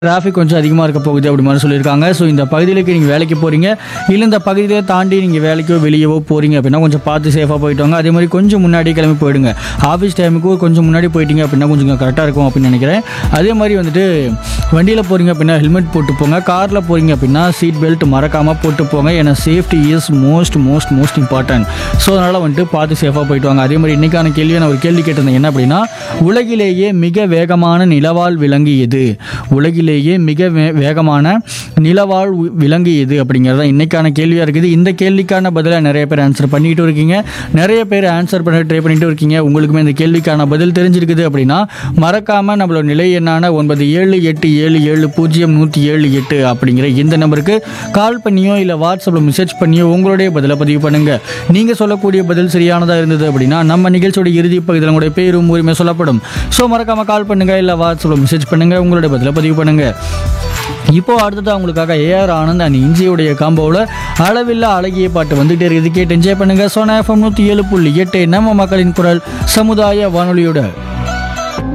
traffic கொஞ்சம் அதிகமாக இருக்க போகுது அப்படி மாதிரி சொல்லியிருக்காங்க ஸோ இந்த பகுதியிலுக்கு நீங்கள் வேலைக்கு போகிறீங்க இல்லை இந்த பகுதியை தாண்டி நீங்கள் வேலைக்கோ வெளியவோ போகிறீங்க அப்படின்னா கொஞ்சம் பார்த்து சேஃபாக போயிட்டு வாங்க அதே மாதிரி கொஞ்சம் முன்னாடி கிளம்பி போயிடுங்க ஆஃபீஸ் டைமுக்கு கொஞ்சம் முன்னாடி போயிட்டீங்க அப்படின்னா கொஞ்சம் கரெக்டாக இருக்கும் அப்படின்னு நினைக்கிறேன் அதே மாதிரி வந்துட்டு வண்டியில் போகிறீங்க அப்படின்னா ஹெல்மெட் போட்டு போங்க காரில் போகிறீங்க அப்படின்னா சீட் பெல்ட் மறக்காமல் போட்டு போங்க ஏன்னா safety is most most most important so அதனால் வந்துட்டு பார்த்து சேஃபாக போயிட்டு வாங்க அதே மாதிரி இன்றைக்கான கேள்வியை நான் ஒரு கேள்வி கேட்டிருந்தேன் என்ன அப்படின்னா உலகிலேயே மிக வேகமான நிலவாழ் விலங்கு எது உலகிலேயே மிக வே- வேகமான நிலவாழ் வி- விலங்கு எது அப்படிங்கிறது தான் இன்றைக்கான கேள்வியாக இருக்குது இந்த கேள்விக்கான பதிலை நிறைய பேர் ஆன்சர் பண்ணிட்டு இருக்கீங்க நிறைய பேர் ஆன்சர் பண்ண ட்ரை பண்ணிட்டு இருக்கீங்க உங்களுக்குமே இந்த கேள்விக்கான பதில் தெரிஞ்சிருக்குது அப்படின்னா மறக்காமல் நம்மளோட நிலை எண்ணான ஒன்பது ஏழு எட்டு ஏழு ஏழு பூஜ்ஜியம் நூற்றி ஏழு எட்டு அப்படிங்கிற இந்த நம்பருக்கு கால் பண்ணியோ இல்லை வாட்ஸ்அப்பில் மெசேஜ் பண்ணியோ உங்களுடைய பதிலை பதிவு பண்ணுங்க நீங்கள் சொல்லக்கூடிய பதில் சரியானதாக இருந்தது அப்படின்னா நம்ம நிகழ்ச்சியோட இறுதி பகுதியில் உங்களுடைய பேரும் உரிமை சொல்லப்படும் ஸோ மறக்காமல் கால் பண்ணுங்க இல்லை வாட்ஸ்அப்பில் மெசேஜ் பண்ணுங்க உங்களுடைய பதிலை பதிவு பண்ணுங்க இப்போ அடுத்தது உங்களுக்காக ஏஆர் ஆனந்த் அண்ட் இஞ்சியுடைய காம்போவில் அளவில்லா அழகிய பாட்டு வந்துகிட்டே இருக்குது கேட்டு என்ஜாய் பண்ணுங்க சோனா எஃப்எம் நூற்றி ஏழு புள்ளி எட்டு நம்ம மக்களின் குரல் சமுதாய வானொலியோட